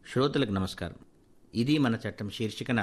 శ్రోతలకు నమస్కారం ఇది మన చట్టం శీర్షికన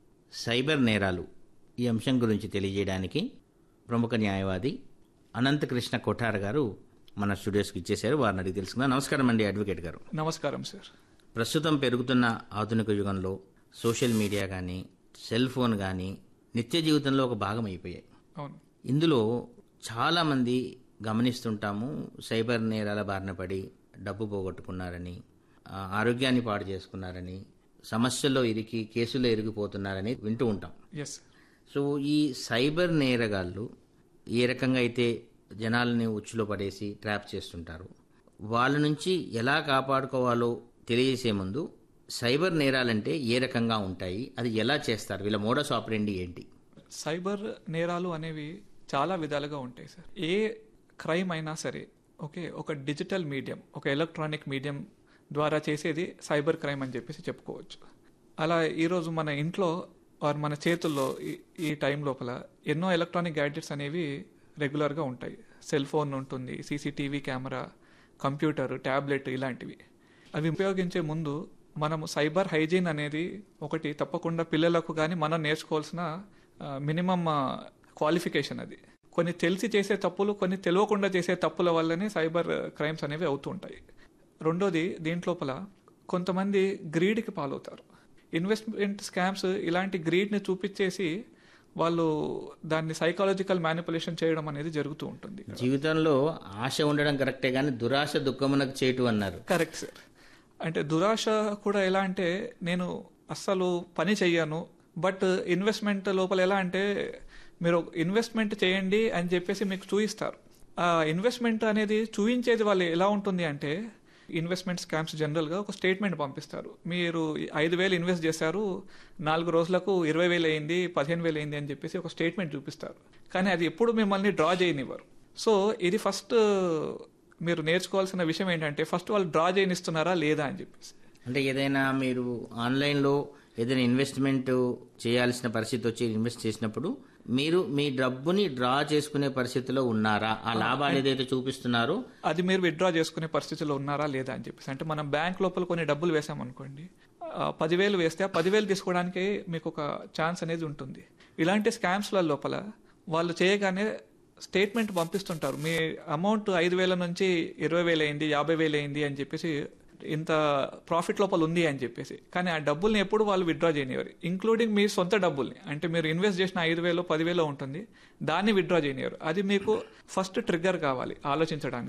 సైబర్ నేరాలు ఈ అంశం గురించి తెలియజేయడానికి ప్రముఖ న్యాయవాది అనంతకృష్ణ కొఠార్ గారు మన స్టూడియోస్కి ఇచ్చేశారు వారిని అడిగి తెలుసుకుందాం నమస్కారం అండి అడ్వకేట్ గారు నమస్కారం సార్ ప్రస్తుతం పెరుగుతున్న ఆధునిక యుగంలో సోషల్ మీడియా కానీ సెల్ ఫోన్ కానీ నిత్య జీవితంలో ఒక భాగం అయిపోయాయి అవును ఇందులో చాలామంది గమనిస్తుంటాము సైబర్ నేరాల బారిన పడి డబ్బు పోగొట్టుకున్నారని ఆ, ఆరోగ్యాన్ని పాడు చేసుకున్నారని సమస్యల్లో ఇరికి కేసుల్లో ఇరిగిపోతున్నారని వింటూ ఉంటాం ఎస్ సో ఈ సైబర్ నేరగాళ్ళు ఏ రకంగా అయితే జనాలని ఉచ్చులో పడేసి ట్రాప్ చేస్తుంటారు వాళ్ళ నుంచి ఎలా కాపాడుకోవాలో తెలియజేసే ముందు సైబర్ నేరాలంటే ఏ రకంగా ఉంటాయి అది ఎలా చేస్తారు వీళ్ళ మోడస్ ఆపరేండి ఏంటి సైబర్ నేరాలు అనేవి చాలా విధాలుగా ఉంటాయి సార్ ఏ క్రైమ్ అయినా సరే ఓకే ఒక డిజిటల్ మీడియం ఒక ఎలక్ట్రానిక్ మీడియం ద్వారా చేసేది సైబర్ క్రైమ్ అని చెప్పేసి చెప్పుకోవచ్చు అలా ఈరోజు మన ఇంట్లో ఆర్ మన చేతుల్లో ఈ- ఈ టైం లోపల ఎన్నో ఎలక్ట్రానిక్ గ్యాడ్జెట్స్ అనేవి రెగ్యులర్గా ఉంటాయి సెల్ ఫోన్ ఉంటుంది సీసీటీవీ కెమెరా కంప్యూటర్ ట్యాబ్లెట్ ఇలాంటివి అవి ఉపయోగించే ముందు మనము సైబర్ హైజీన్ అనేది ఒకటి తప్పకుండా పిల్లలకు కానీ మనం నేర్చుకోవాల్సిన మినిమం క్వాలిఫికేషన్ అది కొన్ని తెలిసి చేసే తప్పులు కొన్ని తెలియకుండా చేసే తప్పుల వల్లనే సైబర్ క్రైమ్స్ అనేవి అవుతూ ఉంటాయి రెండోది దీంట్లోపల కొంతమంది గ్రీడ్కి పాలవుతారు ఇన్వెస్ట్మెంట్ స్కామ్స్ ఇలాంటి గ్రీడ్ని చూపించేసి వాళ్ళు దాన్ని సైకాలజికల్ మ్యానిపులేషన్ చేయడం అనేది జరుగుతూ ఉంటుంది జీవితంలో ఆశ ఉండడం కరెక్టే కానీ దురాశ దుఃఖమునకు చేయటు అన్నారు కరెక్ట్ సార్ అంటే దురాశ కూడా ఎలా అంటే నేను అస్సలు పని చెయ్యను బట్ ఇన్వెస్ట్మెంట్ లోపల ఎలా అంటే మీరు ఇన్వెస్ట్మెంట్ చేయండి అని చెప్పేసి మీకు చూయిస్తారు ఆ ఇన్వెస్ట్మెంట్ అనేది చూయించేది వాళ్ళు ఎలా ఉంటుంది అంటే ఇన్వెస్ట్మెంట్ స్కామ్స్ జనరల్గా ఒక స్టేట్మెంట్ పంపిస్తారు మీరు ఐదు వేలు ఇన్వెస్ట్ చేశారు నాలుగు రోజులకు ఇరవై వేలు అయింది పదిహేను వేలు అయింది అని చెప్పేసి ఒక స్టేట్మెంట్ చూపిస్తారు కానీ అది ఎప్పుడు మిమ్మల్ని డ్రా చేయనివ్వరు సో ఇది ఫస్ట్ మీరు నేర్చుకోవాల్సిన విషయం ఏంటంటే ఫస్ట్ వాళ్ళు డ్రా చేయనిస్తున్నారా లేదా అని చెప్పేసి అంటే ఏదైనా మీరు ఆన్లైన్లో ఏదైనా ఇన్వెస్ట్మెంట్ చేయాల్సిన పరిస్థితి వచ్చి ఇన్వెస్ట్ చేసినప్పుడు మీరు మీ డబ్బుని డ్రా చేసుకునే పరిస్థితిలో ఉన్నారా ఆ లాభాలు ఏదైతే చూపిస్తున్నారో అది మీరు విత్డ్రా చేసుకునే పరిస్థితిలో ఉన్నారా లేదా అని చెప్పేసి అంటే మనం బ్యాంక్ లోపల కొన్ని డబ్బులు వేసామనుకోండి ఆ, పదివేలు వేస్తే ఆ పదివేలు తీసుకోవడానికి మీకు ఒక ఛాన్స్ అనేది ఉంటుంది ఇలాంటి స్కామ్స్ల లోపల వాళ్ళు చేయగానే స్టేట్మెంట్ పంపిస్తుంటారు మీ అమౌంట్ ఐదు వేల నుంచి ఇరవై వేలు అయింది యాభై వేలు అయింది అని చెప్పేసి ఇంత ప్రాఫిట్ లోపల ఉంది అని చెప్పేసి కానీ ఆ డబ్బుల్ని ఎప్పుడు వాళ్ళు విత్డ్రా చేయనివారు ఇంక్లూడింగ్ మీ సొంత డబ్బుల్ని అంటే మీరు ఇన్వెస్ట్ చేసిన ఐదు వేలు పదివేలు ఉంటుంది దాన్ని విత్డ్రా చేయనివారు అది మీకు ఫస్ట్ ట్రిగ్గర్ కావాలి ఆలోచించడానికి